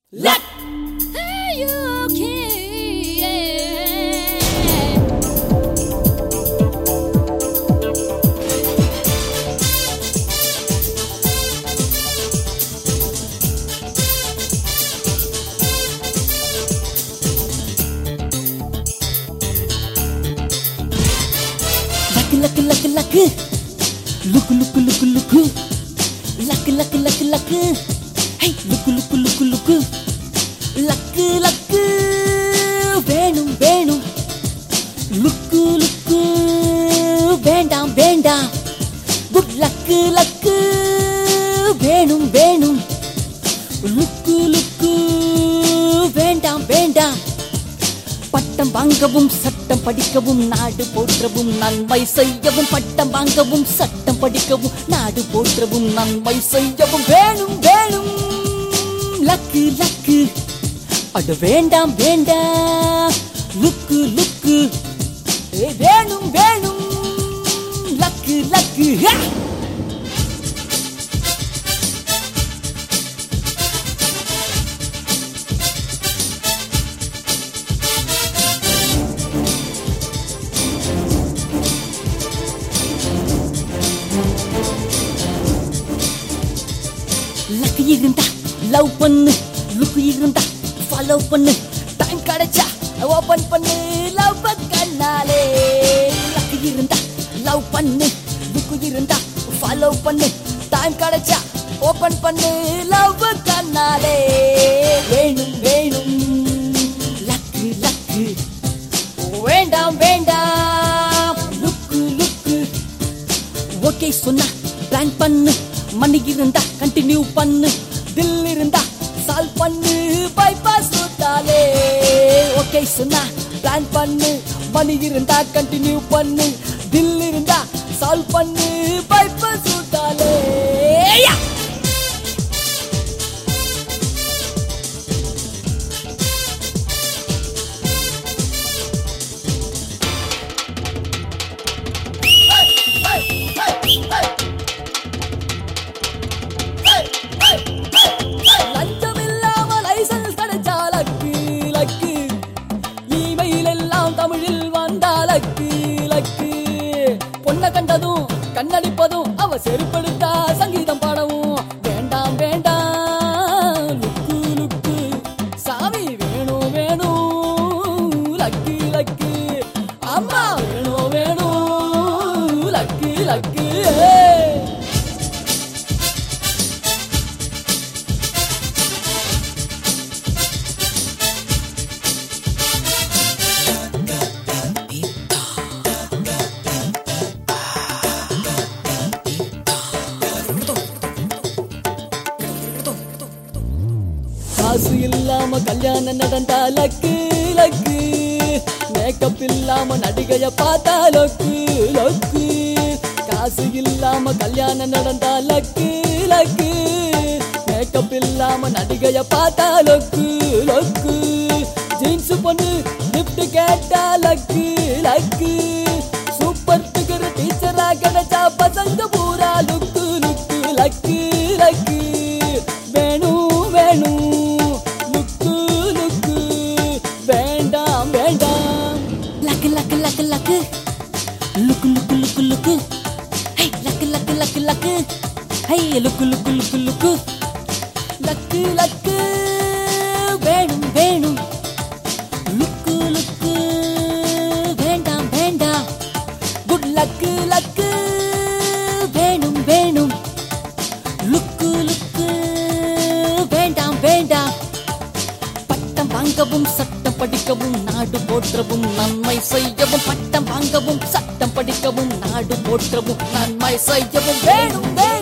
Let you can. Luck luck luck luck look look look look luck luck luck luck ஹை look look look look luck luck வேணும் வேணும் லுக்கு look வேண்டாம் வேண்டாம் good luck luck வேணும் வேணும் லுக்கு look வேண்டாம் வேண்டாம் பட்டம் வாங்கவும் சட்டம் படிக்கவும் நாடு போற்றவும் நன்மை செய்யவும் பட்டம் வாங்கவும் சட்டம் படிக்கவும் நாடு போற்றவும் நன்மை செய்யவும் வேணும் வேணும் லக்கு லக்கு அட வேண்டாம் வேண்டாம் லுக்கு லுக்கு ஏ, வேணும் வேணும் லக்கு லக்கு ஹே! லக்கு இருந்தா லவ் பண்ணு லுக்கு இருந்தா ஃபாலோ பண்ணு டைம் கிடைச்சா ஓபன் பண்ணு லவ் கண்ணாலே லக்கு இருந்தா லவ் பண்ணு லுக்கு இருந்தா ஃபாலோ பண்ணு டைம் கிடைச்சா ஓபன் பண்ணு லவ் கண்ணாலே வேணும் வேணும் லக்கு லக்கு வேண்டாம் வேண்டாம் லுக்கு லுக்கு ஓகே சொன்னா பிளான் பண்ணு மணி இருந்தா கண்டினியூ பண்ணு தில் இருந்தா சால்வ் பண்ணு பைபாஸ் விட்டாலே ஓகே சொன்னா பிளான் பண்ணு மணி இருந்தா கண்டினியூ பண்ணு தில் இருந்தா சால்வ் பண்ணு பைபாஸ் விட்டாலே யா லஞ்சம் இல்லாம லைசன்ஸ் கிடைச்சா லக்கு லக்கு இமெயில் எல்லாம் தமிழில் வந்தா லக்கு லக்கு பொண்ணை கண்டதும் கண்ணடிப்பதும் அவ செருப்படுத்தா சங்கீதம் பாடவும் வேண்டாம் வேண்டாம் லுக்கு லுக்கு சாமி வேணும் வேணும் லக்கு லக்கு அம்மா வேணும் வேணும் லக்கு லக்கு ஏய். காசு இல்லாம கல்யாணம் நடந்தா லக்கு லக்கு மேக்கப் இல்லாம நடிகைய பார்த்தா லக்கு லக்கு காசு இல்லாம கல்யாணம் நடந்தா லக்கு லக்கு மேக்கப் இல்லாம நடிகைய பார்த்தா லக்கு லக்கு ஜீன்ஸ் பொண்ணு கிஃப்ட் கேட்டா லக்கு லக்கு சூப்பர் பிகர் டீச்சரா கிடைச்சா பசங்க பூரா லுக்கு லுக்கு லக்கு லக்கு வேணும் வேணும் லுக்கு லுக்கு வேண்டாம் வேண்டாம் luck luck luck luck look look look look ஹை லக்கு லக்கு லக்கு லக்கு ஹை look look look look luck luck வேணும் வேணும் லுக்கு லுக்கு வேண்டாம் வேண்டாம் குட் லக்கு லக்கு வேணும் வேணும் லுக்கு லுக்கு வேண்டாம் வேண்டாம் பட்டம் வாங்கவும் சட்டம் படிக்கவும் நாடு போற்றவும் நன்மை செய்யவும் பட்டம் வாங்கவும் சட்டம் படிக்கவும் நாடு போற்றவும் நன்மை செய்யவும் வேணும் வேணும்